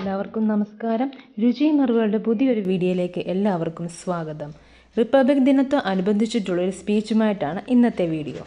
എല്ലാവർക്കും നമസ്കാരം രുചി മറുകളുടെ പുതിയൊരു വീഡിയോയിലേക്ക് എല്ലാവർക്കും സ്വാഗതം റിപ്പബ്ലിക് ദിനത്തെ അനുബന്ധിച്ചിട്ടുള്ള ഒരു സ്പീച്ചുമായിട്ടാണ് ഇന്നത്തെ വീഡിയോ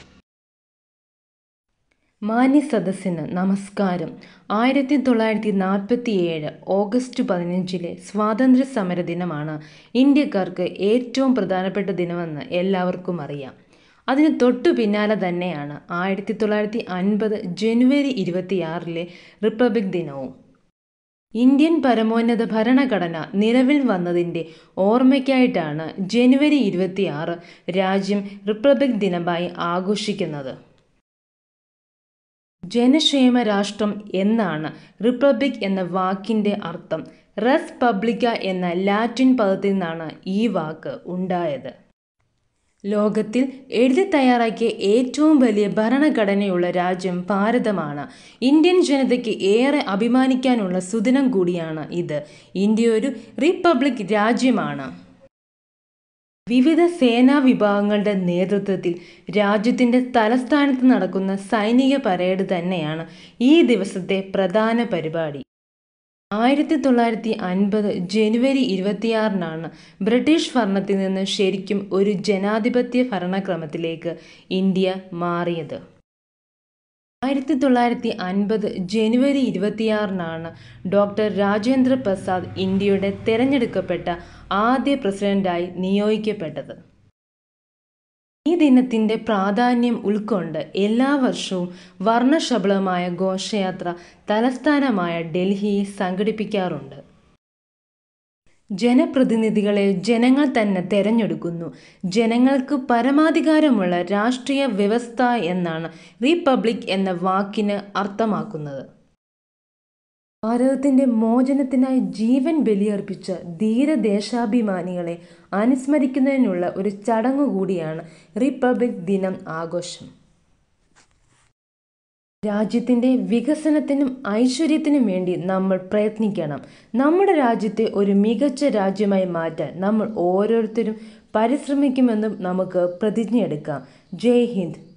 മാന്യ സദസ്സിന് നമസ്കാരം ആയിരത്തി തൊള്ളായിരത്തി നാൽപ്പത്തി ഏഴ് ഓഗസ്റ്റ് പതിനഞ്ചിലെ സ്വാതന്ത്ര്യ സമര ദിനമാണ് ഇന്ത്യക്കാർക്ക് ഏറ്റവും പ്രധാനപ്പെട്ട ദിനമെന്ന് എല്ലാവർക്കും അറിയാം അതിന് തൊട്ടു പിന്നാലെ തന്നെയാണ് ആയിരത്തി തൊള്ളായിരത്തി അൻപത് ജനുവരി ഇരുപത്തിയാറിലെ റിപ്പബ്ലിക് ദിനവും ഇന്ത്യൻ പരമോന്നത ഭരണഘടന നിലവിൽ വന്നതിൻ്റെ ഓർമ്മയ്ക്കായിട്ടാണ് ജനുവരി ഇരുപത്തിയാറ് രാജ്യം റിപ്പബ്ലിക് ദിനമായി ആഘോഷിക്കുന്നത് ജനക്ഷേമ രാഷ്ട്രം എന്നാണ് റിപ്പബ്ലിക് എന്ന വാക്കിൻ്റെ അർത്ഥം റെസ് പബ്ലിക്ക എന്ന ലാറ്റിൻ പദത്തിൽ നിന്നാണ് ഈ വാക്ക് ഉണ്ടായത് ലോകത്തിൽ എഴുതി തയ്യാറാക്കിയ ഏറ്റവും വലിയ ഭരണഘടനയുള്ള രാജ്യം ഭാരതമാണ് ഇന്ത്യൻ ജനതയ്ക്ക് ഏറെ അഭിമാനിക്കാനുള്ള സുദിനം കൂടിയാണ് ഇത് ഇന്ത്യ ഒരു റിപ്പബ്ലിക് രാജ്യമാണ് വിവിധ സേനാ വിഭാഗങ്ങളുടെ നേതൃത്വത്തിൽ രാജ്യത്തിൻ്റെ തലസ്ഥാനത്ത് നടക്കുന്ന സൈനിക പരേഡ് തന്നെയാണ് ഈ ദിവസത്തെ പ്രധാന പരിപാടി ആയിരത്തി തൊള്ളായിരത്തി അൻപത് ജനുവരി ഇരുപത്തിയാറിനാണ് ബ്രിട്ടീഷ് ഭരണത്തിൽ നിന്ന് ശരിക്കും ഒരു ജനാധിപത്യ ഭരണക്രമത്തിലേക്ക് ഇന്ത്യ മാറിയത് ആയിരത്തി തൊള്ളായിരത്തി അൻപത് ജനുവരി ഇരുപത്തിയാറിനാണ് ഡോക്ടർ രാജേന്ദ്ര പ്രസാദ് ഇന്ത്യയുടെ തിരഞ്ഞെടുക്കപ്പെട്ട ആദ്യ പ്രസിഡന്റായി നിയോഗിക്കപ്പെട്ടത് ഈ ദിനത്തിൻ്റെ പ്രാധാന്യം ഉൾക്കൊണ്ട് എല്ലാ വർഷവും വർണ്ണശബളമായ ഘോഷയാത്ര തലസ്ഥാനമായ ഡൽഹിയിൽ സംഘടിപ്പിക്കാറുണ്ട് ജനപ്രതിനിധികളെ ജനങ്ങൾ തന്നെ തെരഞ്ഞെടുക്കുന്നു ജനങ്ങൾക്ക് പരമാധികാരമുള്ള രാഷ്ട്രീയ വ്യവസ്ഥ എന്നാണ് റിപ്പബ്ലിക് എന്ന വാക്കിന് അർത്ഥമാക്കുന്നത് ഭാരതത്തിൻ്റെ മോചനത്തിനായി ജീവൻ ബലിയർപ്പിച്ച ധീരദേശാഭിമാനികളെ അനുസ്മരിക്കുന്നതിനുള്ള ഒരു ചടങ്ങ് കൂടിയാണ് റിപ്പബ്ലിക് ദിനം ആഘോഷം രാജ്യത്തിൻ്റെ വികസനത്തിനും ഐശ്വര്യത്തിനും വേണ്ടി നമ്മൾ പ്രയത്നിക്കണം നമ്മുടെ രാജ്യത്തെ ഒരു മികച്ച രാജ്യമായി മാറ്റാൻ നമ്മൾ ഓരോരുത്തരും പരിശ്രമിക്കുമെന്നും നമുക്ക് പ്രതിജ്ഞയെടുക്കാം ജയ് ഹിന്ദ്